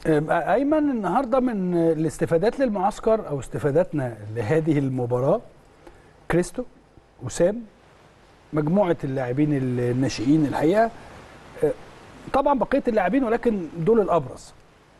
آه، ايمن النهارده من الاستفادات للمعسكر او استفاداتنا لهذه المباراه كريستو وسام مجموعه اللاعبين الناشئين الحقيقه آه، طبعا بقيه اللاعبين ولكن دول الابرز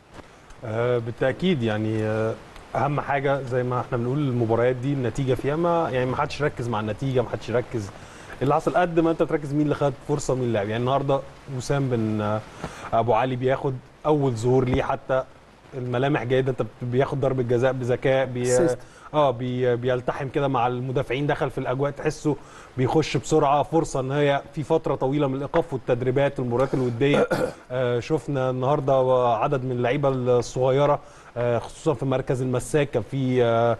آه، بالتاكيد يعني آه، اهم حاجه زي ما احنا بنقول المباريات دي النتيجه فيها ما يعني ما حدش يركز مع النتيجه ما حدش يركز اللي حصل قد ما انت تركز مين اللي خد فرصه مين اللي لعب يعني النهارده وسام بن آه، ابو علي بياخد اول ظهور ليه حتى الملامح جيده انت بياخد ضربه جزاء بذكاء بي Assist. اه بي بيلتحم كده مع المدافعين دخل في الاجواء تحسه بيخش بسرعه فرصه ان هي في فتره طويله من الايقاف والتدريبات والمباريات الوديه آه شفنا النهارده عدد من اللعيبه الصغيره آه خصوصا في مركز المساك كان في آه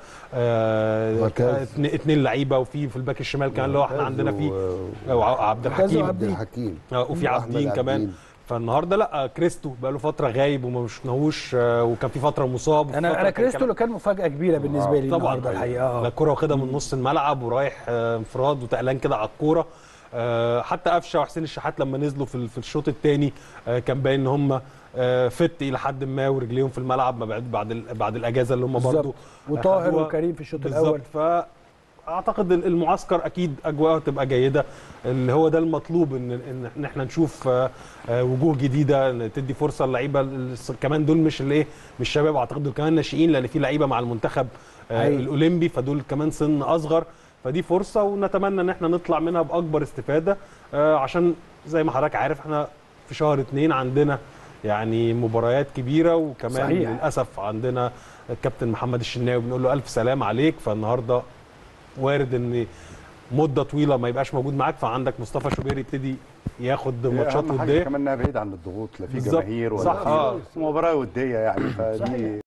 آه مركز. اتنين- اتنين لعيبه وفي في الباك الشمال كمان اللي هو احنا عندنا فيه آه، عبد مركز الحكيم وعبد عبد الحكيم آه، وفي وأحمد عابدين كمان عابدين. فالنهارده لا كريستو بقى له فتره غايب وما شفناهوش آه، وكان في فتره مصاب وفي انا فترة انا كان كريستو كمان- اللي كان مفاجاه كبيره بالنسبه لي طبعا النهارده الحقيقه لا آه. الكره واخدها من نص الملعب ورايح آه، انفراد وتقلان كده على الكوره آه، حتى قفشه وحسين الشحات لما نزلوا في ال- في الشوط الثاني كان باين ان هم آه، فت الى حد ما ورجليهم في الملعب ما بعد بعد ال- بعد الاجازه اللي هم بالظبط. برضو وطاهر أخدوها. وكريم في الشوط بالظبط. الاول فاعتقد ال- المعسكر اكيد اجواءه تبقى جيده اللي هو ده المطلوب ان ان إن احنا نشوف آه، آه، وجوه جديده إن تدي فرصه للعيبه الص- كمان دول مش اللي ايه مش شباب اعتقد دول كمان ناشئين لان في لعيبه مع المنتخب آه، أيوة. الاولمبي فدول كمان سن اصغر فدي فرصه ونتمنى ان احنا نطلع منها باكبر استفاده آه، عشان زي ما حضرتك عارف احنا في شهر اتنين عندنا يعني مباريات كبيره وكمان صحيح. للاسف عندنا الكابتن محمد الشناوي بنقول له الف سلام عليك فالنهارده وارد ان مده طويله ما يبقاش موجود معاك فعندك مصطفى شوبير يبتدي ياخد ماتشات اهم حاجه وديه كمان انها بعيد عن الضغوط لا في بالظبط. جماهير ولا صح، في آه. مباراه وديه يعني فدي